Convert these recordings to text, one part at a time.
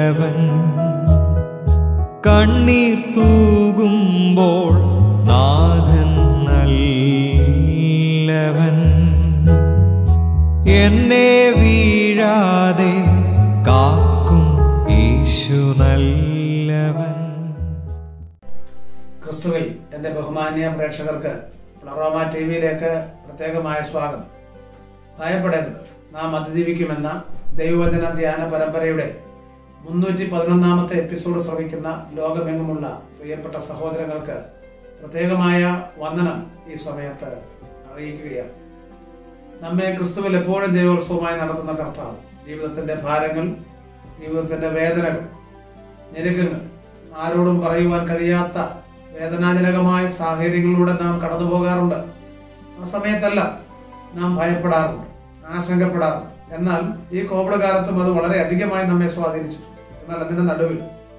നല്ലവൻ കണ്ണീർ തൂകുമ്പോൾ നാഥൻ നല്ലവൻ എന്നെ വീഴാതെ കാക്കും യേശു നല്ലവൻ ക്രിസ്തുവിൽ എൻ്റെ ബഹുമാന്യ പ്രേക്ഷകർക്ക് പ്ലറോമ ടി വിയിലേക്ക് പ്രത്യേകമായ സ്വാഗതം ഭയപ്പെടരുത് നാം അതിജീവിക്കുമെന്ന ദൈവവചന ധ്യാന പരമ്പരയുടെ മുന്നൂറ്റി പതിനൊന്നാമത്തെ എപ്പിസോഡ് ശ്രമിക്കുന്ന ലോകമെങ്ങുമുള്ള പ്രിയപ്പെട്ട സഹോദരങ്ങൾക്ക് പ്രത്യേകമായ വന്ദനം ഈ സമയത്ത് അറിയിക്കുകയാണ് നമ്മെ ക്രിസ്തുവിൽ എപ്പോഴും ജയോത്സവമായി നടത്തുന്ന കർത്താവ് ജീവിതത്തിന്റെ ഭാരങ്ങൾ ജീവിതത്തിന്റെ വേദനകൾ ഞെരുക്കങ്ങൾ ആരോടും പറയുവാൻ കഴിയാത്ത വേദനാജനകമായ സാഹചര്യങ്ങളിലൂടെ നാം കടന്നു പോകാറുണ്ട് ആ സമയത്തെല്ലാം നാം ഭയപ്പെടാറുണ്ട് ആശങ്കപ്പെടാറുണ്ട് എന്നാൽ ഈ കോവിഡ് കാലത്തും അത് വളരെ അധികമായി നമ്മെ സ്വാധീനിച്ചിട്ടുണ്ട് എന്നാൽ അതിന്റെ നടുവിൽ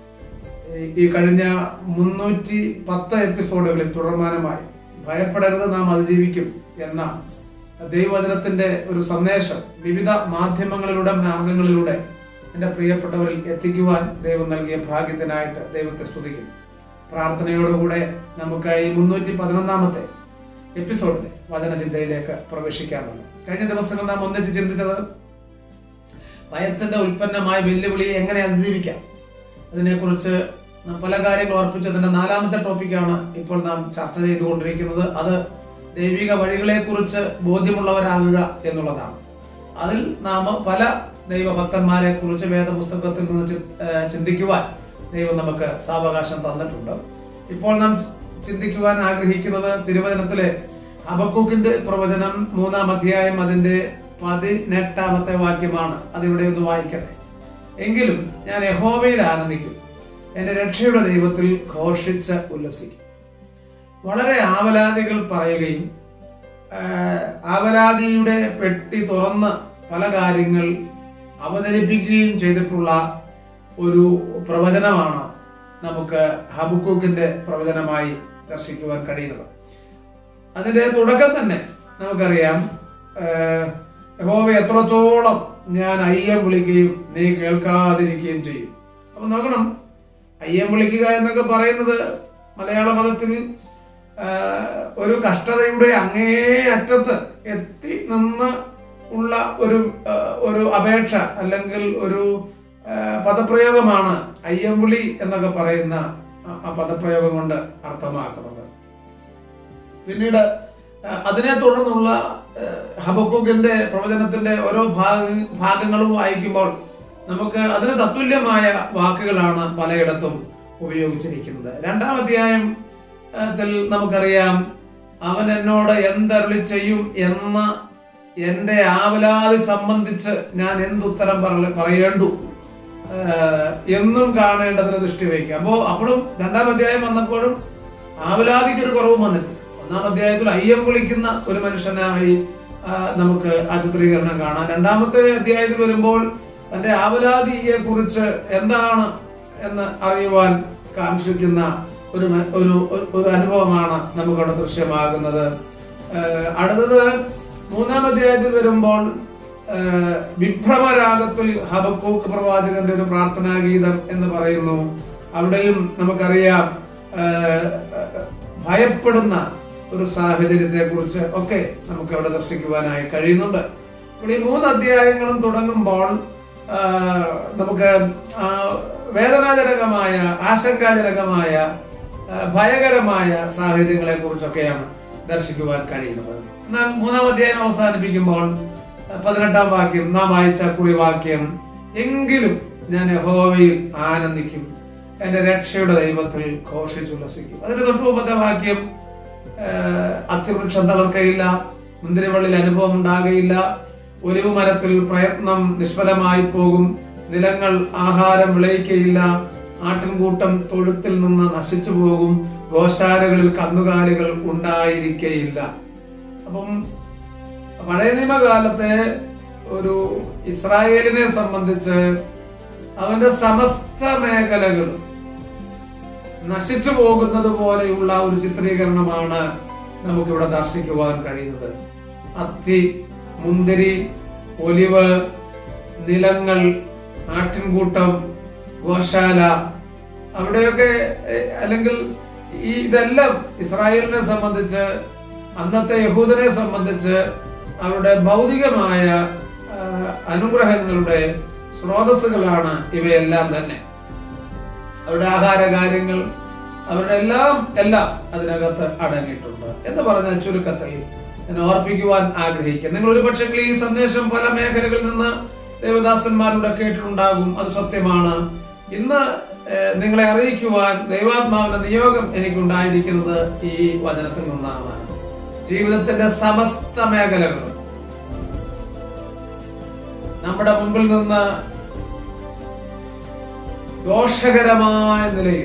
ഈ- ഈ കഴിഞ്ഞ മുന്നൂറ്റി പത്ത് എപ്പിസോഡുകളിൽ തുടർമാനമായി ഭയപ്പെടരുത് നാം അതിജീവിക്കും എന്ന ദൈവവചനത്തിന്റെ ഒരു സന്ദേശം വിവിധ മാധ്യമങ്ങളിലൂടെ മാർഗങ്ങളിലൂടെ എൻ്റെ പ്രിയപ്പെട്ടവരിൽ എത്തിക്കുവാൻ ദൈവം നൽകിയ ഭാഗ്യത്തിനായിട്ട് ദൈവത്തെ സ്തുതിക്കുന്നു പ്രാർത്ഥനയോടുകൂടെ നമുക്ക് ഈ മുന്നൂറ്റി പതിനൊന്നാമത്തെ എപ്പിസോഡിലെ വചനചിന്തയിലേക്ക് പ്രവേശിക്കാറുണ്ട് കഴിഞ്ഞ ദിവസങ്ങൾ നാം ഒന്നിച്ച് ചിന്തിച്ചത് ഭയത്തിന്റെ ഉൽപ്പന്നമായ വെല്ലുവിളിയെ എങ്ങനെ അതിജീവിക്കാം അതിനെക്കുറിച്ച് നാം പല കാര്യങ്ങൾ ഓർപ്പിച്ചതിന്റെ നാലാമത്തെ ടോപ്പിക്കാണ് ഇപ്പോൾ നാം ചർച്ച ചെയ്തുകൊണ്ടിരിക്കുന്നത് അത് ദൈവിക വഴികളെ കുറിച്ച് ബോധ്യമുള്ളവരാകുക എന്നുള്ളതാണ് അതിൽ നാം പല ദൈവഭക്തന്മാരെ കുറിച്ച് വേദപുസ്തകത്തിൽ നിന്ന് ചി- ഏഹ് ചിന്തിക്കുവാൻ ദൈവം നമുക്ക് സാവകാശം തന്നിട്ടുണ്ട് ഇപ്പോൾ നാം ചി- ചിന്തിക്കുവാൻ ആഗ്രഹിക്കുന്നത് തിരുവചനത്തിലെ ഹബക്കൂക്കിന്റെ പ്രവചനം മൂന്നാം അധ്യായം അതിന്റെ പതിനെട്ടാമത്തെ വാക്യമാണ് അതിവിടെ ഒന്ന് വായിക്കട്ടെ എങ്കിലും ഞാൻ യഹോവയിൽ ആനന്ദിക്കും എന്റെ രക്ഷയുടെ ദൈവത്തിൽ ഘോഷിച്ച് ഉല്ലസിക്കും വളരെ ആവലാതികൾ പറയുകയും ആഹ്, ആവലാതിയുടെ പെട്ടി തുറന്ന് പല കാര്യങ്ങൾ അവതരിപ്പിക്കുകയും ചെയ്തിട്ടുള്ള ഒരു പ്രവചനമാണ് നമുക്ക് ഹബുക്കൂക്കിന്റെ പ്രവചനമായി ദർശിക്കുവാൻ കഴിയുന്നത് അതിന്റെ തുടക്കം തന്നെ നമുക്കറിയാം ആഹ്, യഹോവ എത്രത്തോളം ഞാൻ അയ്യം വിളിക്കുകയും നീ കേൾക്കാതിരിക്കുകയും ചെയ്യും അപ്പൊ നോക്കണം അയ്യം വിളിക്കുക എന്നൊക്കെ പറയുന്നത് മലയാള മതത്തിൽ ആഹ്, ഒരു കഷ്ടതയുടെ അങ്ങേ അറ്റത്ത് എത്തി നിന്ന് ഉള്ള ഒരു ആഹ്, ഒരു അപേക്ഷ അല്ലെങ്കിൽ ഒരു ആഹ്, പദപ്രയോഗമാണ് അയ്യംവിളി എന്നൊക്കെ പറയുന്ന ആ- ആ പദപ്രയോഗം കൊണ്ട് അർത്ഥമാക്കുന്നത് പിന്നീട് ആ, അതിനെ തുടർന്നുള്ള ആ, ഹബക്കൂക്കിന്റെ പ്രവചനത്തിന്റെ ഓരോ ഭാഗ ഭാഗങ്ങളും വായിക്കുമ്പോൾ നമുക്ക് അതിന് തത്തുല്യമായ വാക്കുകളാണ് പലയിടത്തും ഉപയോഗിച്ചിരിക്കുന്നത് രണ്ടാം അധ്യായം ആ, ത്തിൽ നമുക്കറിയാം അവൻ എന്നോട് എന്തരളി ചെയ്യും എന്ന എന്റെ ആവലാതി സംബന്ധിച്ച് ഞാൻ എന്തുത്തരം പറ- പറയേണ്ടു ആഹ് എന്നും കാണേണ്ടതിന് ദൃഷ്ടി വയ്ക്കുക അപ്പോ അപ്പോഴും രണ്ടാം അധ്യായം വന്നപ്പോഴും ആവലാതിക്ക് ഒരു കുറവും വന്നിട്ടില്ല ഒന്നാം അധ്യായത്തിൽ അയ്യം വിളിക്കുന്ന ഒരു മനുഷ്യനായി ആഹ് നമുക്ക് ആ ചിത്രീകരണം കാണാം രണ്ടാമത്തെ അധ്യായത്തിൽ വരുമ്പോൾ തന്റെ ആവലാതിയെ കുറിച്ച് എന്താണ് എന്ന് അറിയുവാൻ കാംക്ഷിക്കുന്ന ഒരു മ- ഒരു ഒരു- ഒരു അനുഭവമാണ് നമുക്കവിടെ ദൃശ്യമാകുന്നത് ആഹ് അടുത്തത് മൂന്നാം അധ്യായത്തിൽ വരുമ്പോൾ ആഹ് വിഭ്രമരാഗത്തിൽ ഹബക്കൂക്ക് പ്രവാചകന്റെ ഒരു പ്രാർത്ഥനാ ഗീതം എന്ന് പറയുന്നു അവിടെയും നമുക്കറിയാം ആഹ് ഭയപ്പെടുന്ന ഒരു സാഹചര്യത്തെ കുറിച്ച് ഒക്കെ നമുക്ക് അവിടെ ദർശിക്കുവാനായി കഴിയുന്നുണ്ട് ഇവിടെ ഈ മൂന്ന് അധ്യായങ്ങളും തുടങ്ങുമ്പോൾ ആഹ് നമുക്ക് ആ വേദനാജനകമായ ആശങ്കാജനകമായ ആഹ് ഭയകരമായ സാഹചര്യങ്ങളെ കുറിച്ചൊക്കെയാണ് ദർശിക്കുവാൻ കഴിയുന്നത് എന്നാൽ മൂന്നാം അധ്യായം അവസാനിപ്പിക്കുമ്പോൾ പതിനെട്ടാം വാക്യം നാം വായിച്ച കുറിവാക്യം എങ്കിലും ഞാൻ യഹോവയിൽ ആനന്ദിക്കും എന്റെ രക്ഷയുടെ ദൈവത്തിൽ ഘോഷിച്ചുല്ലസിക്കും അതിന് തൊട്ടു മുമ്പത്തെ വാക്യം ആഹ് അത്തിവൃക്ഷം തളർക്കയില്ല മുന്തിരിവള്ളിൽ അനുഭവം ഉണ്ടാകയില്ല ഒലിവ് മരത്തിൽ പ്രയത്നം നിഷ്ഫലമായി പോകും നിലങ്ങൾ ആഹാരം വിളയിക്കയില്ല ആട്ടിൻകൂട്ടം തൊഴുത്തിൽ നിന്ന് നശിച്ചു പോകും ഗോശാലകളിൽ കന്നുകാലികൾ ഉണ്ടായിരിക്കയില്ല അപ്പം പഴയ നിയമകാലത്തെ ഒരു ഇസ്രായേലിനെ സംബന്ധിച്ച് അവന്റെ സമസ്ത മേഖലകളും നശിച്ചു പോകുന്നത് പോലെയുള്ള ഒരു ചിത്രീകരണമാണ് നമുക്കിവിടെ ദർശിക്കുവാൻ കഴിയുന്നത് അത്തി മുന്തിരി ഒലിവ് നിലങ്ങൾ ആട്ടിൻകൂട്ടം ഗോശാല അവിടെയൊക്കെ ഏഹ്, അല്ലെങ്കിൽ ഈ ഇതെല്ലാം ഇസ്രായേലിനെ സംബന്ധിച്ച് അന്നത്തെ യഹൂദനെ സംബന്ധിച്ച് അവരുടെ ഭൗതികമായ ആ, അനുഗ്രഹങ്ങളുടെ സ്രോതസ്സുകളാണ് ഇവയെല്ലാം തന്നെ അവരുടെ ആഹാര കാര്യങ്ങൾ അവരുടെ എല്ലാം എല്ലാം അതിനകത്ത് അടങ്ങിയിട്ടുണ്ട് എന്ന് പറഞ്ഞ ചുരുക്കത്തിൽ ഞാൻ ഓർപ്പിക്കുവാൻ ആഗ്രഹിക്കുക നിങ്ങൾ ഒരു പക്ഷേ ഈ സന്ദേശം പല മേഖലകളിൽ നിന്ന് ദേവദാസന്മാരുടെ കേട്ടിട്ടുണ്ടാകും അത് സത്യമാണ് ഇന്ന് ഏഹ്, നിങ്ങളെ അറിയിക്കുവാൻ ദൈവാത്മാവിന്റെ നിയോഗം എനിക്കുണ്ടായിരിക്കുന്നത് ഈ വചനത്തിൽ നിന്നാണ് ജീവിതത്തിന്റെ സമസ്ത മേഖലകളും നമ്മുടെ മുമ്പിൽ നിന്ന് ദോഷകരമായ നിലയിൽ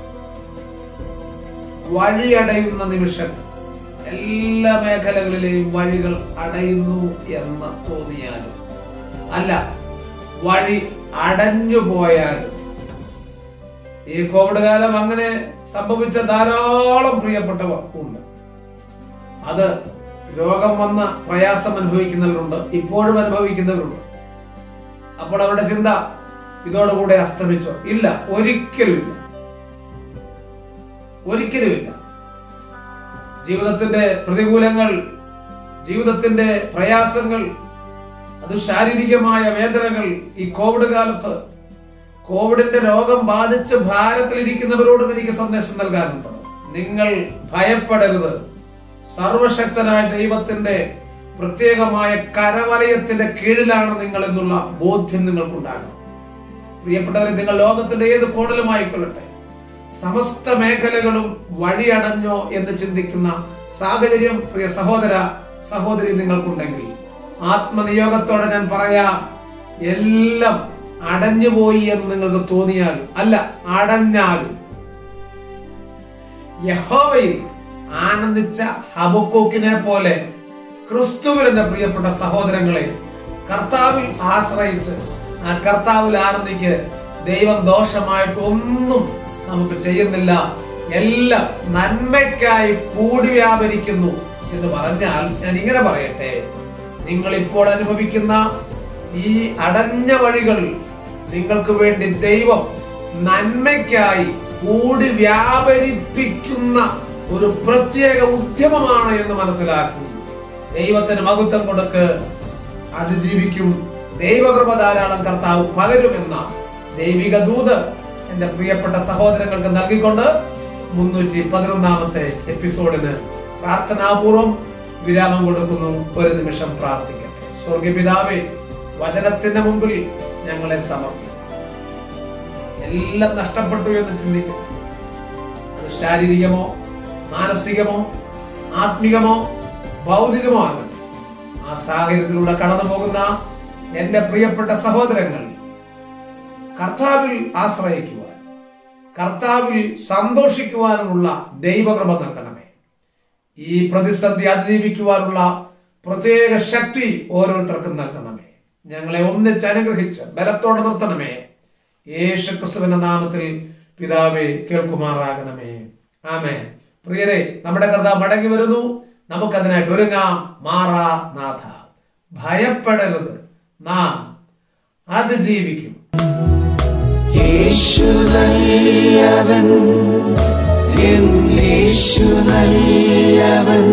വഴിയടയുന്ന നിമിഷം എല്ലാ മേഖലകളിലെയും വഴികൾ അടയുന്നു എന്ന് തോന്നിയാലും അല്ല വഴി അടഞ്ഞു പോയാലും ഈ കോവിഡ് കാലം അങ്ങനെ സംഭവിച്ച ധാരാളം പ്രിയപ്പെട്ടവർ ഉണ്ട് അത് രോഗം വന്ന പ്രയാസം അനുഭവിക്കുന്നവരുണ്ട് ഇപ്പോഴും അനുഭവിക്കുന്നവരുണ്ട് അപ്പോൾ അവരുടെ ചിന്ത ഇതോടുകൂടെ അസ്തമിച്ചോ ഇല്ല ഒരിക്കലുമില്ല ഒരിക്കലുമില്ല ജീവിതത്തിന്റെ പ്രതികൂലങ്ങൾ ജീവിതത്തിന്റെ പ്രയാസങ്ങൾ അത് ശാരീരികമായ വേദനകൾ ഈ കോവിഡ് കാലത്ത് കോവിഡിന്റെ രോഗം ബാധിച്ച് ഭാരത്തിലിരിക്കുന്നവരോടും എനിക്ക് സന്ദേശം നൽകാനുണ്ട് നിങ്ങൾ ഭയപ്പെടരുത് സർവശക്തനായ ദൈവത്തിന്റെ പ്രത്യേകമായ കരവലയത്തിന്റെ കീഴിലാണ് നിങ്ങൾ എന്നുള്ള ബോധ്യം നിങ്ങൾക്കുണ്ടാകണം പ്രിയപ്പെട്ടവരെ നിങ്ങൾ ലോകത്തിന്റെ ഏത് കോണിലുമായിക്കൊള്ളട്ടെ സമസ്ത മേഖലകളും വഴിയടഞ്ഞോ എന്ന് ചിന്തിക്കുന്ന സാഹചര്യം പ്രിയ സഹോദര സഹോദരി നിങ്ങൾക്കുണ്ടെങ്കിൽ ആത്മനിയോഗത്തോടെ ഞാൻ പറയാം എല്ലാം അടഞ്ഞുപോയി എന്ന് നിങ്ങൾക്ക് തോന്നിയാലും അല്ല അടഞ്ഞാലും യഹോവയിൽ ആനന്ദിച്ച ഹബക്കൂക്കിനെ പോലെ ക്രിസ്തുവിൽ എന്റെ പ്രിയപ്പെട്ട സഹോദരങ്ങളെ കർത്താവിൽ ആശ്രയിച്ച് ആ കർത്താവിൽ ആനന്ദിക്ക് ദൈവം ദോഷമായിട്ട് ഒന്നും നമുക്ക് ചെയ്യുന്നില്ല എല്ലാം നന്മയ്ക്കായി കൂടി വ്യാപരിക്കുന്നു എന്ന് പറഞ്ഞാൽ ഞാൻ ഇങ്ങനെ പറയട്ടെ നിങ്ങൾ ഇപ്പോൾ അനുഭവിക്കുന്ന ഈ അടഞ്ഞ വഴികൾ നിങ്ങൾക്ക് വേണ്ടി ദൈവം നന്മയ്ക്കായി കൂടി വ്യാപരിപ്പിക്കുന്ന ഒരു പ്രത്യേക ഉദ്യമമാണ് എന്ന് മനസ്സിലാക്കും ദൈവത്തിന് മഹത്വം കൊടുക്ക് അതിജീവിക്കും ദൈവകൃപ ധാരാളം കർത്താവ് പകരുമെന്ന ദൈവിക ദൂത് എന്റെ പ്രിയപ്പെട്ട സഹോദരങ്ങൾക്ക് നൽകിക്കൊണ്ട് മുന്നൂറ്റി പതിനൊന്നാമത്തെ എപ്പിസോഡിന് പ്രാർത്ഥനാപൂർവം വിരാമം കൊടുക്കുന്നു ഒരു നിമിഷം പ്രാർത്ഥിക്കട്ടെ സ്വർഗപിതാവേ വചനത്തിന്റെ മുമ്പിൽ ഞങ്ങളെ സമർപ്പിക്കും എല്ലാം നഷ്ടപ്പെട്ടു എന്ന് ചിന്തിക്കും അത് ശാരീരികമോ മാനസികമോ ആത്മികമോ ഭൗതികമോ ആകട്ടെ ആ സാഹചര്യത്തിലൂടെ കടന്നു പോകുന്ന എന്റെ പ്രിയപ്പെട്ട സഹോദരങ്ങൾ കർത്താവിൽ ആശ്രയിക്കുവാൻ കർത്താവിൽ സന്തോഷിക്കുവാനുള്ള ദൈവകൃപ നൽകണമേ ഈ പ്രതിസന്ധി അതിജീവിക്കുവാനുള്ള പ്രത്യേക ശക്തി ഓരോരുത്തർക്കും നൽകണമേ ഞങ്ങളെ ഒന്നിച്ച് അനുഗ്രഹിച്ച് ബലത്തോടെ നിർത്തണമേ യേശു ക്രിസ്തുവിന്റെ നാമത്തിൽ പിതാവെ കേൾക്കുമാറാകണമേ ആമേ പ്രിയരെ നമ്മുടെ കർത്താവ് മടങ്ങി വരുന്നു നമുക്കതിനായിട്ട് ഒരുങ്ങാം മാറാ നാഥ ഭയപ്പെടരുത് നാം അതിജീവിക്കും യേശു നല്ലവൻ എൻ യേശു നല്ലവൻ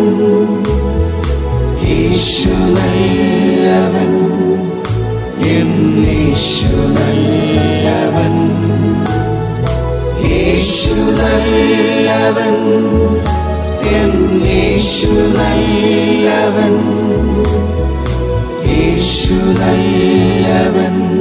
യേശു നല്ലവൻ എൻ യേശു നല്ലവൻ യേശു നല്ലവൻ എൻ യേശു നല്ലവൻ യേശു നല്ലവൻ